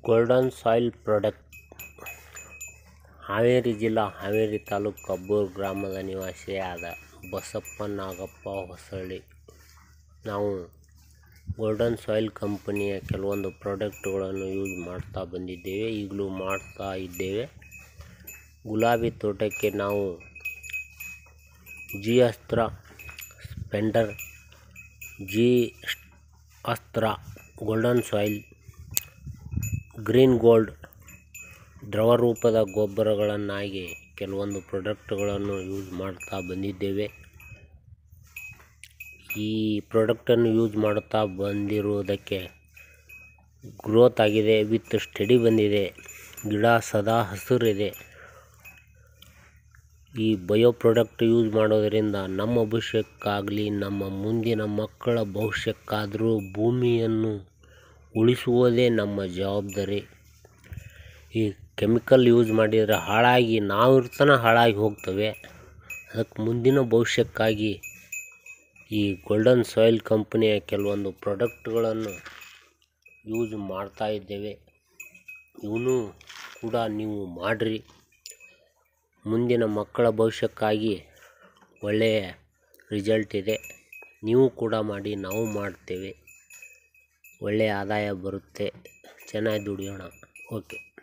golden soil product Haveri ಜಿಲ್ಲಾ ಹಾವೇರಿ ತಾಲೂಕು ಕಬ್ಬೂರು ಗ್ರಾಮದ ನಿವಾಸಿಯಾದ ಬಸಪ್ಪ ನಾಗಪ್ಪ ಹೊಸಳ್ಳಿ ನಾವು ಗೋಲ್ಡನ್ ಸಾಯಿಲ್ ಕಂಪನಿಯ ಕೆಲವೊಂದು ಪ್ರಾಡಕ್ಟ್ಗಳನ್ನು ಯೂಸ್ ಮಾಡ್ತಾ ಬಂದಿದ್ದೇವೆ ಈಗಲೂ ಮಾಡ್ತಾ ಇದ್ದೇವೆ ಗುಲಾಬಿ ತೋಟಕ್ಕೆ ನಾವು G Astra spender G Astra golden soil green gold ದ್ರವ ರೂಪದ ಗೊಬ್ಬರಗಳನ್ನಾಗಿ ಕೆಲವೊಂದು ಪ್ರಾಡಕ್ಟ್ಗಳನ್ನು ಯೂಸ್ ಮಾಡ್ತಾ ಬಂದಿದ್ದೇವೆ ಈ ಪ್ರಾಡಕ್ಟನ್ನು ಯೂಸ್ ಮಾಡುತ್ತಾ ಬಂದಿರುವುದಕ್ಕೆ ಗ್ರೋತ್ ಆಗಿದೆ ವಿತ್ ಸ್ಟಡಿ ಬಂದಿದೆ ಗಿಡ ಸದಾ ಹಸಿರಿದೆ ಈ ಬಯೋ ಪ್ರಾಡಕ್ಟ್ ಯೂಸ್ ಮಾಡೋದರಿಂದ ನಮ್ಮ ಭವಿಷ್ಯಕ್ಕಾಗಲಿ ನಮ್ಮ ಮುಂದಿನ ಮಕ್ಕಳ ಭವಿಷ್ಯಕ್ಕಾದರೂ ಭೂಮಿಯನ್ನು ಉಳಿಸುವುದೇ ನಮ್ಮ ಜವಾಬ್ದಾರಿ ಈ ಕೆಮಿಕಲ್ ಯೂಸ್ ಮಾಡಿದರೆ ಹಾಳಾಗಿ ನಾವು ಇರ್ತಾನ ಹಾಳಾಗಿ ಹೋಗ್ತವೆ ಅದಕ್ಕೆ ಮುಂದಿನ ಭವಿಷ್ಯಕ್ಕಾಗಿ ಈ ಗೋಲ್ಡನ್ ಸಾಯಿಲ್ ಕಂಪನಿಯ ಕೆಲವೊಂದು ಪ್ರಾಡಕ್ಟ್ಗಳನ್ನು ಯೂಸ್ ಮಾಡ್ತಾ ಇದ್ದೇವೆ ಇವನು ಕೂಡ ನೀವು ಮಾಡಿರಿ ಮುಂದಿನ ಮಕ್ಕಳ ಭವಿಷ್ಯಕ್ಕಾಗಿ ಒಳ್ಳೆಯ ರಿಸಲ್ಟ್ ಇದೆ ನೀವು ಕೂಡ ಮಾಡಿ ನಾವು ಮಾಡ್ತೇವೆ ಒಳ್ಳೆಯ ಆದಾಯ ಬರುತ್ತೆ ಚೆನ್ನಾಗಿ ದುಡಿಯೋಣ ಓಕೆ